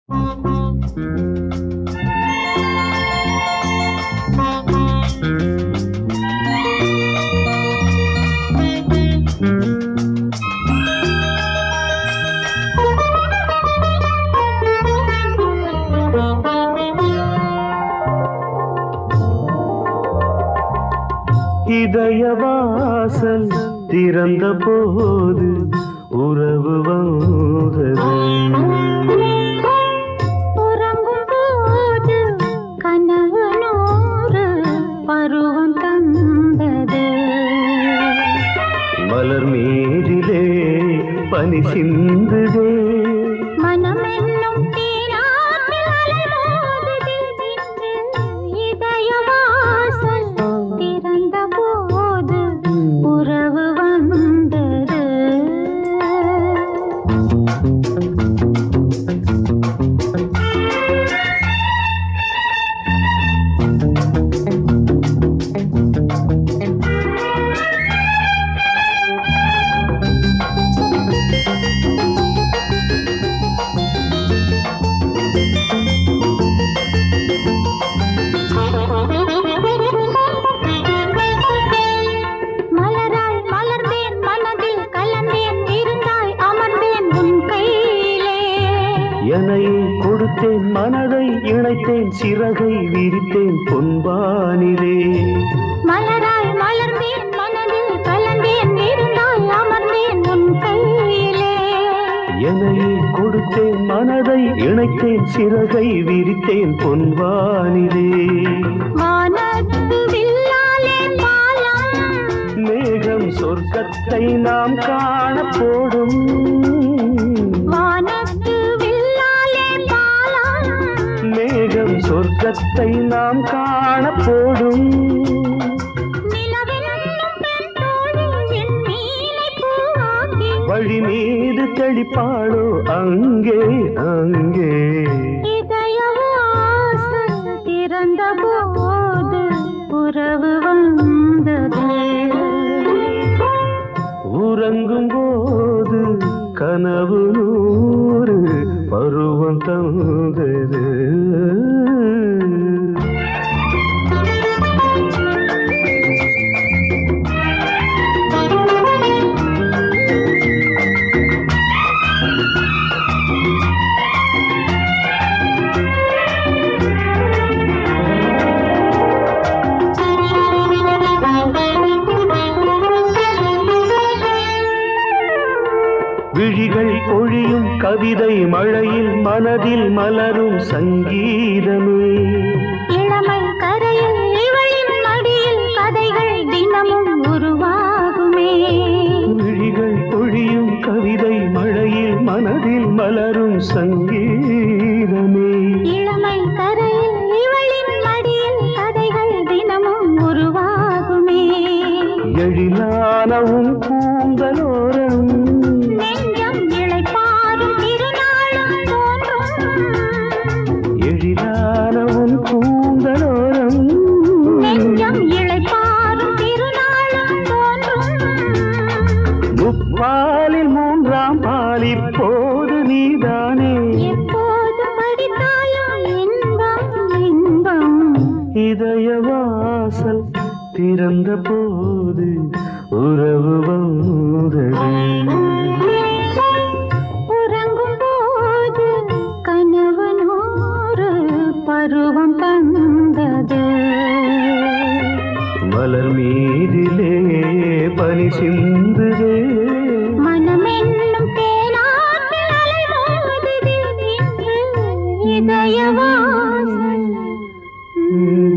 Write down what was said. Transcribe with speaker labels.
Speaker 1: இதயவாசல் திறந்த போது உறவு வந்தது
Speaker 2: உறங்கும் போது கனவு நூறு பருவம் தந்தது
Speaker 1: மலர் மேதிலே பனி சிந்துதே
Speaker 2: மனம் என்னும் தேனாற்றில் அலைமோதுது இன்று இதயவாசல் திறந்த போது உறவு வந்தது மலராய் மலர்ந்தேன் மனதில் கலந்தேன் இருந்தாய் அமர்ந்தேன் உன் கையிலே
Speaker 1: எனையை கொடுத்தேன் மனதை இணைத்தேன் சிறகை விரித்தேன் பொன்பானிலே
Speaker 2: மலராய் மலர்ந்தேன் மனதில் கலந்தேன் இருந்தாய் அமர்ந்தேன் உன் கையிலே
Speaker 1: எனையை கொடுத்தேன் மனதை இணைத்தேன் சிறகை விரித்தேன் பொன்வானிலே
Speaker 2: வானத்து வில்லாலே பாலம்
Speaker 1: மேகம் சொர்க்கத்தை நாம் காண போடும்
Speaker 2: வானத்து வில்லாலே பாலம்
Speaker 1: மேகம் சொர்க்கத்தை நாம் காண போடும்
Speaker 2: நிலவென்னும் பெண் தோழி என் மீனை பூவாக்கி
Speaker 1: வழி மீது தெளிப்பாளோ அங்கே அங்கே
Speaker 2: இதயவாசல் திறந்த போது உறவு வந்தது
Speaker 1: உறங்கும் போது கனவு நூறு பருவம் தந்தது விழிகள் பொழியும் கவிதை மழையில் மனதில் மலரும் சங்கீதமே
Speaker 2: இளமை கரையில் இவளின் மடியில் கதைகள் தினமும் உருவாகுமே
Speaker 1: விழிகள் பொழியும் கவிதை மழையில் மனதில் மலரும் சங்கீதமே
Speaker 2: இளமை கரையில் இவளின் மடியில் கதைகள் தினமும் உருவாகுமே
Speaker 1: எழிலானவும் பூந்தலோரம்
Speaker 2: நெஞ்சம் இளைப்பாறும் திருநாளும் தோன்றும்
Speaker 1: எழிலானவும் பூந்தலோரம்
Speaker 2: நெஞ்சம் இளைப்பாறும் திருநாளும் தோன்றும்
Speaker 1: முப்பாலில் மூன்றாம் பால் இப்போது நீதானே
Speaker 2: எப்போது படித்தாலும் இன்பம் இன்பம்
Speaker 1: இதயவாசல் திறந்த போது உறவு வந்தது
Speaker 2: உறங்கும் போது கனவு நூறு பருவம் தந்தது
Speaker 1: மலர் மீதிலே பனி சிந்துதே
Speaker 2: மனமென்னும் தேனாற்றில் அலைமோதுது இன்று இதயவாசல்
Speaker 1: உம்